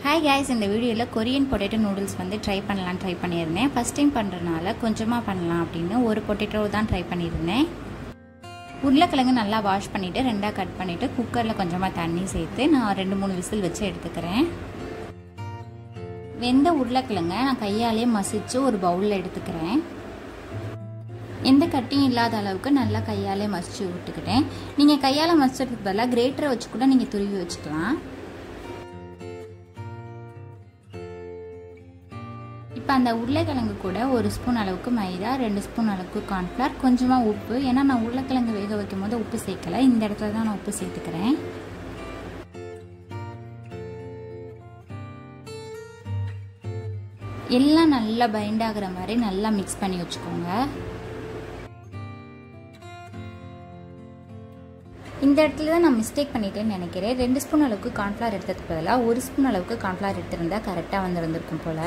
hi guys இந்த வீடியோவில் Korean potato noodles வந்து ட்ரை பண்ணலாம் ட்ரை பண்ணியிருந்தேன் ஃபஸ்ட் டைம் பண்ணுறதுனால கொஞ்சமாக பண்ணலாம் அப்படின்னு ஒரு பொட்டேட்டோ தான் ட்ரை பண்ணியிருந்தேன் உருளைக்கிழங்கு நல்லா வாஷ் பண்ணிவிட்டு ரெண்டாக கட் பண்ணிவிட்டு குக்கரில் கொஞ்சமாக தண்ணி சேர்த்து நான் ரெண்டு மூணு விசில் வச்சு எடுத்துக்கிறேன் வெந்த உருளைக்கிழங்க நான் கையாலே மசிச்சு ஒரு பவுலில் எடுத்துக்கிறேன் எந்த கட்டியும் இல்லாத அளவுக்கு நல்லா கையாலே மசிச்சு விட்டுக்கிட்டேன் நீங்கள் கையால் மசிச்சதுக்கு பதிலாக கிரேட்டரை வச்சு கூட நீங்கள் துருவி வச்சுக்கலாம் இப்போ அந்த உருளைக்கிழங்கு கூட ஒரு ஸ்பூன் அளவுக்கு மைதா ரெண்டு ஸ்பூன் அளவுக்கு கார்ன்ஃப்ளவர் கொஞ்சமாக உப்பு ஏன்னா நான் உருளைக்கிழங்கு வேக வைக்கும் போது உப்பு சேர்க்கல இந்த இடத்துல தான் நான் உப்பு சேர்த்துக்கிறேன் எல்லாம் நல்லா பைண்ட் ஆகுற மாதிரி நல்லா மிக்ஸ் பண்ணி வச்சுக்கோங்க இந்த இடத்துல தான் நான் மிஸ்டேக் பண்ணிட்டேன்னு நினைக்கிறேன் ரெண்டு ஸ்பூன் அளவுக்கு கார்ன்ஃப்ளவர் எடுத்ததுக்கு பதிலாக ஒரு ஸ்பூன் அளவுக்கு கார்ன்ஃப்ளவர் எடுத்திருந்தா கரெக்டாக வந்து வந்திருக்கும் போல்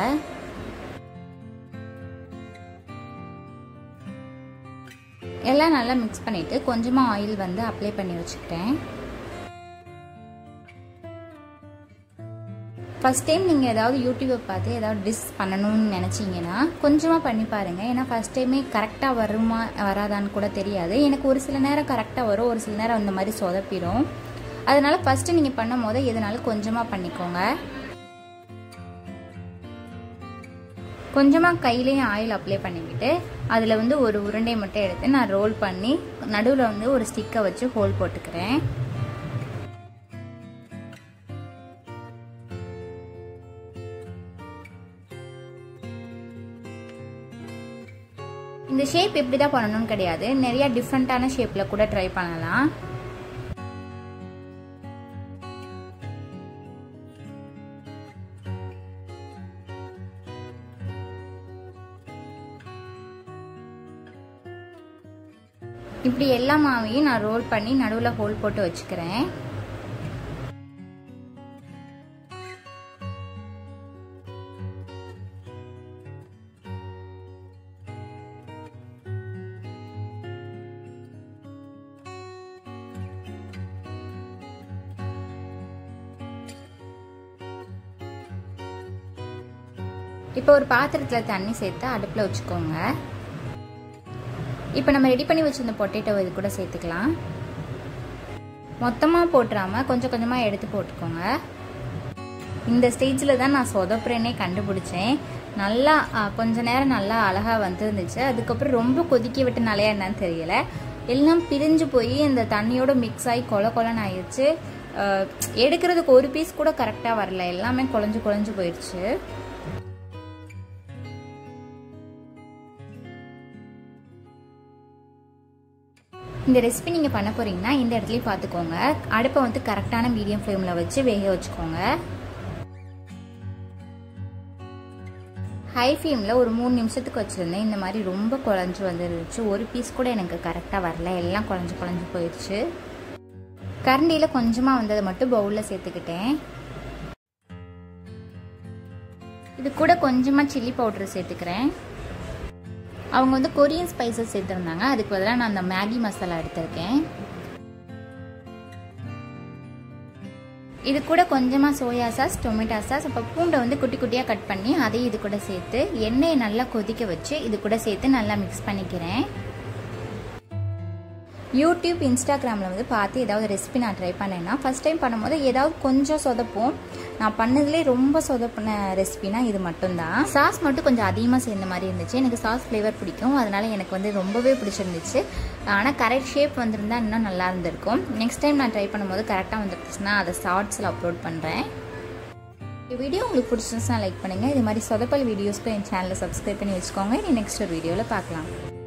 எல்லாம் நல்லா மிக்ஸ் பண்ணிவிட்டு கொஞ்சமாக ஆயில் வந்து அப்ளை பண்ணி வச்சுக்கிட்டேன் ஃபஸ்ட் டைம் நீங்கள் ஏதாவது யூடியூப்பை பார்த்து ஏதாவது டிஷ் பண்ணணும்னு நினச்சிங்கன்னா கொஞ்சமாக பண்ணி பாருங்கள் ஏன்னா ஃபஸ்ட் டைமே கரெக்டாக வருமா வராதான்னு கூட தெரியாது எனக்கு ஒரு சில நேரம் கரெக்டாக வரும் ஒரு சில நேரம் அந்த மாதிரி சொதப்பிடும் அதனால் ஃபஸ்ட்டு நீங்கள் பண்ணும் போது எதுனாலும் கொஞ்சமாக பண்ணிக்கோங்க கொஞ்சமாக கையிலையும் ஆயில் அப்ளை பண்ணிக்கிட்டு அதில் வந்து ஒரு உருண்டை மட்டும் எடுத்து நான் ரோல் பண்ணி நடுவில் வந்து ஒரு ஸ்டிக்கை வச்சு ஹோல் போட்டுக்கிறேன் இந்த ஷேப் எப்படி தான் பண்ணணும்னு கிடையாது நிறைய டிஃப்ரெண்ட்டான ஷேப்பில் கூட ட்ரை பண்ணலாம் இப்படி எல்லா மாவையும் நான் ரோல் பண்ணி நடுவில் ஹோல் போட்டு வச்சுக்கிறேன் இப்போ ஒரு பாத்திரத்தில் தண்ணி சேர்த்து அடுப்பில் வச்சுக்கோங்க இப்போ நம்ம ரெடி பண்ணி வச்சிருந்த பொட்டேட்டோ இது கூட சேர்த்துக்கலாம் மொத்தமாக போட்டுறாமல் கொஞ்சம் கொஞ்சமாக எடுத்து போட்டுக்கோங்க இந்த ஸ்டேஜில் தான் நான் சொதப்புறேனே கண்டுபிடிச்சேன் நல்லா கொஞ்ச நேரம் நல்லா அழகாக வந்துருந்துச்சு அதுக்கப்புறம் ரொம்ப கொதிக்க விட்டனாலையா என்னன்னு தெரியல எல்லாம் பிரிஞ்சு போய் இந்த தண்ணியோட மிக்ஸ் ஆகி கொல கொலன்னு ஆயிடுச்சு எடுக்கிறதுக்கு ஒரு பீஸ் கூட கரெக்டாக வரல எல்லாமே குழஞ்சு குழஞ்சு போயிடுச்சு இந்த ரெசிபி நீங்கள் பண்ண போகிறீங்கன்னா இந்த இடத்துலையும் பார்த்துக்கோங்க அடுப்பை வந்து கரெக்டான மீடியம் ஃப்ளேமில் வச்சு வேக வச்சுக்கோங்க ஹை ஃப்ளேமில் ஒரு மூணு நிமிஷத்துக்கு வச்சுருந்தேன் இந்த மாதிரி ரொம்ப குழஞ்சி வந்துருச்சு ஒரு பீஸ் கூட எனக்கு கரெக்டாக வரல எல்லாம் குழஞ்சி குழஞ்சி போயிடுச்சு கரண்டியில் கொஞ்சமாக வந்ததை மட்டும் பவுலில் சேர்த்துக்கிட்டேன் இது கூட கொஞ்சமாக சில்லி பவுட்ரு சேர்த்துக்கிறேன் அவங்க வந்து கொரியன் ஸ்பைசஸ் சேர்த்துருந்தாங்க அதுக்கு பதிலாக நான் அந்த மேகி மசாலா எடுத்திருக்கேன் இது கூட கொஞ்சமாக சோயா சாஸ் டொமேட்டோ சாஸ் அப்போ பூண்டை வந்து குட்டி குட்டியாக கட் பண்ணி அதையும் இது கூட சேர்த்து எண்ணெயை நல்லா கொதிக்க வச்சு இது கூட சேர்த்து நல்லா மிக்ஸ் பண்ணிக்கிறேன் யூடியூப் இன்ஸ்டாகிராமில் வந்து பார்த்து ஏதாவது ரெசிபி நான் ட்ரை பண்ணேன்னா ஃபஸ்ட் டைம் பண்ணும்போது ஏதாவது கொஞ்சம் சொதப்போம் நான் பண்ணதுலேயே ரொம்ப சொதப்பின ரெசிபினா இது மட்டும்தான் சாஸ் மட்டும் கொஞ்சம் அதிகமாக சேர்ந்த மாதிரி இருந்துச்சு எனக்கு சாஸ் ஃப்ளேவர் பிடிக்கும் அதனால எனக்கு வந்து ரொம்பவே பிடிச்சிருந்துச்சு ஆனால் கரெக்ட் ஷேப் வந்திருந்தா இன்னும் நல்லா இருந்திருக்கும் நெக்ஸ்ட் டைம் நான் ட்ரை பண்ணும்போது கரெக்டாக வந்துருச்சுன்னா அதை ஷார்ட்ஸில் அப்லோட் பண்ணுறேன் இந்த வீடியோ உங்களுக்கு பிடிச்சிருந்துச்சுன்னா லைக் பண்ணுங்கள் இது மாதிரி சொதப்பல் வீடியோஸ்க்கு என் சேனலை சப்ஸ்கிரைப் பண்ணி வச்சுக்கோங்க இனி நெக்ஸ்ட் ஒரு வீடியோவில் பார்க்கலாம்